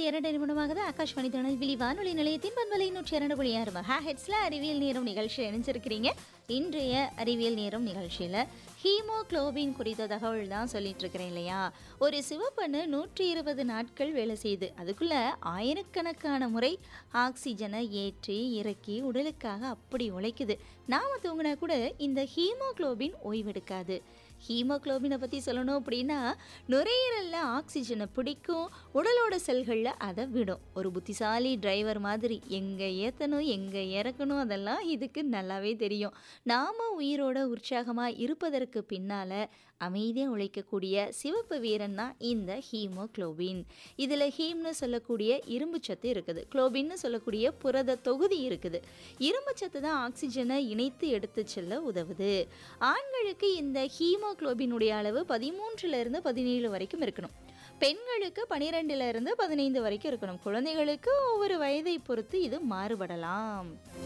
ஐம்பத்தி இரண்டு நிமிடமாக ஆகாஷ்வாணி திருநெல்வேலி வானொலி நிலையத்தின் பண்பலை நூற்றி இரண்டு புள்ளி ஆறு மெகா ஹெட்ஸில் அறிவியல் நேரம் நிகழ்ச்சியில் இணைஞ்சிருக்கிறீங்க இன்றைய அறிவியல் நேரம் நிகழ்ச்சியில் ஹீமோக்ளோபின் குறித்த தகவல் தான் சொல்லிட்டு இருக்கிறேன் இல்லையா ஒரு சிவப்பணு நூற்றி இருபது நாட்கள் வேலை செய்யுது அதுக்குள்ள ஆயிரக்கணக்கான முறை ஆக்சிஜனை ஏற்றி இறக்கி உடலுக்காக அப்படி உழைக்குது நாம தூங்கினா கூட இந்த ஹீமோக்ளோபின் ஓய்வெடுக்காது ஹீமோக்ளோபினை பற்றி சொல்லணும் அப்படின்னா நுரையீரலில் ஆக்சிஜனை பிடிக்கும் உடலோட செல்களில் அதை விடும் ஒரு புத்திசாலி டிரைவர் மாதிரி எங்கே ஏற்றணும் எங்கே இறக்கணும் அதெல்லாம் இதுக்கு நல்லாவே தெரியும் நாம் உயிரோட உற்சாகமாக இருப்பதற்கு பின்னால் அமைதியாக உழைக்கக்கூடிய சிவப்பு வீரன் தான் இந்த ஹீமோக்ளோபின் இதில் ஹீம்னு சொல்லக்கூடிய இரும்பு சத்து இருக்குது குளோபின்னு சொல்லக்கூடிய புரத தொகுதி இருக்குது இரும்பு சத்து தான் ஆக்சிஜனை இணைத்து எடுத்து செல்ல உதவுது ஆண்களுக்கு இந்த ஹீமோக்ளோபினுடைய அளவு பதிமூன்றுல இருந்து பதினேழு வரைக்கும் இருக்கணும் பெண்களுக்கு பனிரெண்டுல இருந்து பதினைந்து வரைக்கும் இருக்கணும் குழந்தைகளுக்கு ஒவ்வொரு வயதை பொறுத்து இது மாறுபடலாம்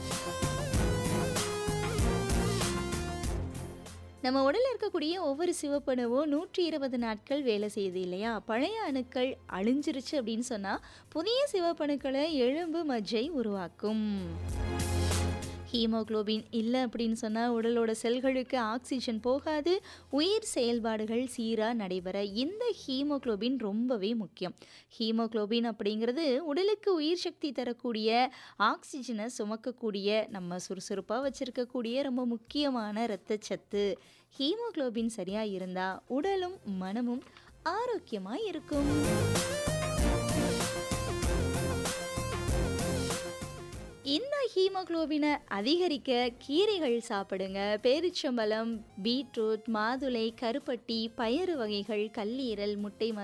நம்ம உடலில் இருக்கக்கூடிய ஒவ்வொரு சிவப்பணுவும் நூற்றி இருபது நாட்கள் வேலை செய்யுது இல்லையா பழைய அணுக்கள் அழிஞ்சிருச்சு அப்படின்னு சொன்னால் புதிய சிவப்பணுக்களை எலும்பு மஜ்ஜை உருவாக்கும் ஹீமோக்ளோபின் இல்லை அப்படின்னு சொன்னால் உடலோட செல்களுக்கு ஆக்சிஜன் போகாது உயிர் செயல்பாடுகள் சீராக நடைபெற இந்த ஹீமோக்ளோபின் ரொம்பவே முக்கியம் ஹீமோக்ளோபின் அப்படிங்கிறது உடலுக்கு உயிர் சக்தி தரக்கூடிய ஆக்சிஜனை சுமக்கக்கூடிய நம்ம சுறுசுறுப்பாக வச்சுருக்கக்கூடிய ரொம்ப முக்கியமான இரத்தச்சத்து ஹீமோக்ளோபின் சரியாக இருந்தால் உடலும் மனமும் ஆரோக்கியமாக இருக்கும் இந்த ஹீமோக்ளோபினை அதிகரிக்க கீரைகள் சாப்பிடுங்க பேரிச்சம்பழம் பீட்ரூட் மாதுளை கருப்பட்டி பயறு வகைகள் கல்லீரல் முட்டை